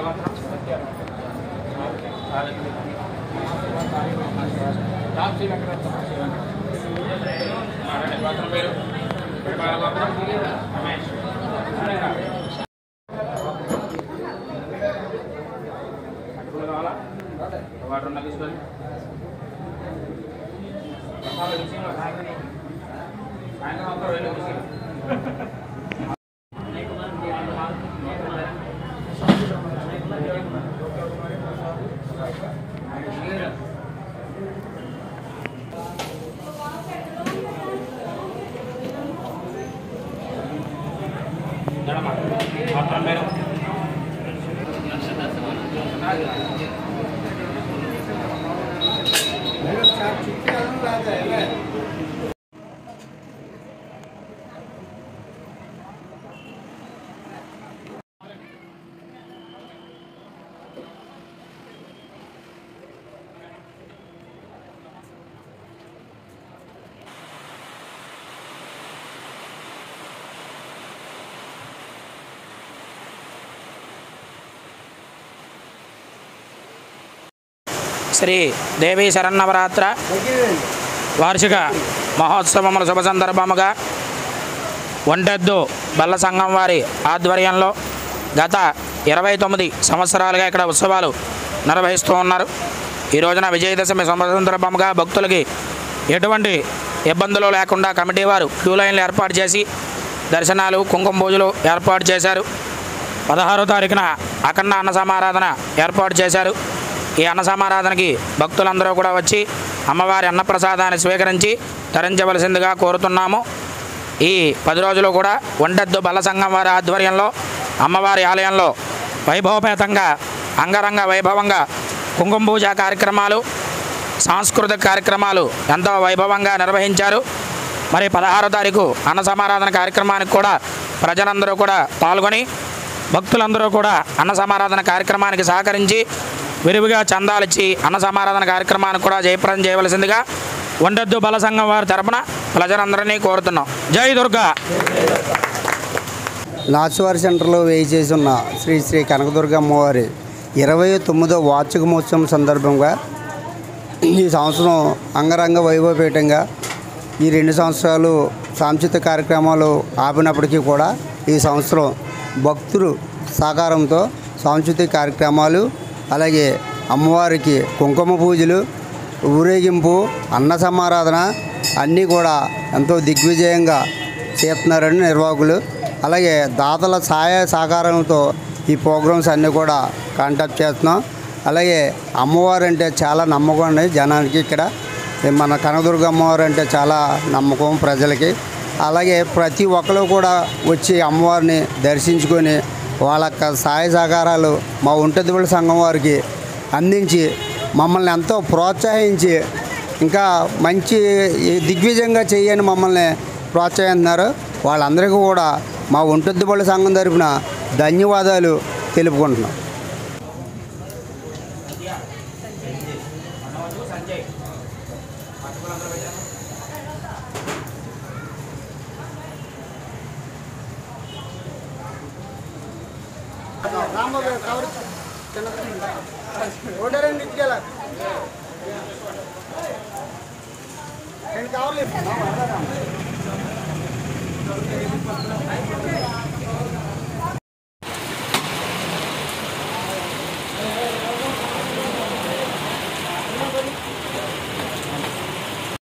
water ఉన్న తీసుకొని సాయంత్రం అంతా వెళ్ళి తీసుకెళ్ళి శ్రీ దేవీ శరన్నవరాత్ర వార్షిక మహోత్సవముల శుభ సందర్భముగా ఒంటెద్దు బల్ల సంఘం వారి ఆధ్వర్యంలో గత ఇరవై తొమ్మిది సంవత్సరాలుగా ఇక్కడ ఉత్సవాలు నిర్వహిస్తూ ఉన్నారు ఈ రోజున విజయదశమి శుభ సందర్భంగా భక్తులకి ఎటువంటి ఇబ్బందులు లేకుండా కమిటీ వారు క్యూ లైన్లు ఏర్పాటు చేసి దర్శనాలు కుంకుమ పూజలు ఏర్పాటు చేశారు పదహారో తారీఖున అఖండ అన్న సమారాధన ఏర్పాటు చేశారు ఈ అన్న సమారాధనకి భక్తులందరూ కూడా వచ్చి అమ్మవారి అన్నప్రసాదాన్ని స్వీకరించి తరించవలసిందిగా కోరుతున్నాము ఈ పది రోజులు కూడా ఒంటెద్దు బల సంఘం వారి ఆధ్వర్యంలో అమ్మవారి ఆలయంలో వైభవపేతంగా అంగరంగ వైభవంగా కుంకుమ పూజ కార్యక్రమాలు సాంస్కృతిక కార్యక్రమాలు ఎంతో వైభవంగా నిర్వహించారు మరి పదహారో తారీఖు అన్న సమారాధన కార్యక్రమానికి కూడా ప్రజలందరూ కూడా పాల్గొని భక్తులందరూ కూడా అన్న సమారాధన కార్యక్రమానికి సహకరించి విరివిగా చందాలిచ్చి అన్న సమారాధన కార్యక్రమానికి కూడా జయప్రదం చేయవలసిందిగా వండద్దు బల సంఘం వారి తరపున ప్రజలందరినీ కోరుతున్నాం జై దుర్గా నాచువారి సెంటర్లో వేయి చేసి ఉన్న శ్రీ శ్రీ కనకదుర్గ అమ్మవారి ఇరవై తొమ్మిదో వార్షిక మహోత్సవం సందర్భంగా ఈ సంవత్సరం అంగరంగ వైభవపేతంగా ఈ రెండు సంవత్సరాలు సాంస్కృతిక కార్యక్రమాలు ఆపినప్పటికీ కూడా ఈ సంవత్సరం భక్తులు సహకారంతో సాంస్కృతిక కార్యక్రమాలు అలాగే అమ్మవారికి కుంకుమ పూజలు ఊరేగింపు అన్న సమారాధన అన్నీ కూడా ఎంతో దిగ్విజయంగా చేస్తున్నారని నిర్వాహకులు అలాగే దాతల సహాయ సహకారంతో ఈ ప్రోగ్రామ్స్ అన్నీ కూడా కాంటాక్ట్ చేస్తున్నాం అలాగే అమ్మవారు అంటే చాలా నమ్మకం అండి జనానికి ఇక్కడ మన కనదుర్గ అమ్మవారు అంటే చాలా నమ్మకం ప్రజలకి అలాగే ప్రతి ఒక్కరు కూడా వచ్చి అమ్మవారిని దర్శించుకొని వాళ్ళ యొక్క సహాయ సహకారాలు మా ఒంటెద్దుబడి సంఘం వారికి అందించి మమ్మల్ని ఎంతో ప్రోత్సహించి ఇంకా మంచి దిగ్విజయంగా చేయని మమ్మల్ని ప్రోత్సహిస్తున్నారు వాళ్ళందరికీ కూడా మా ఒంటెద్దుబడి సంఘం తరపున ధన్యవాదాలు తెలుపుకుంటున్నాం రెండు కవర్లు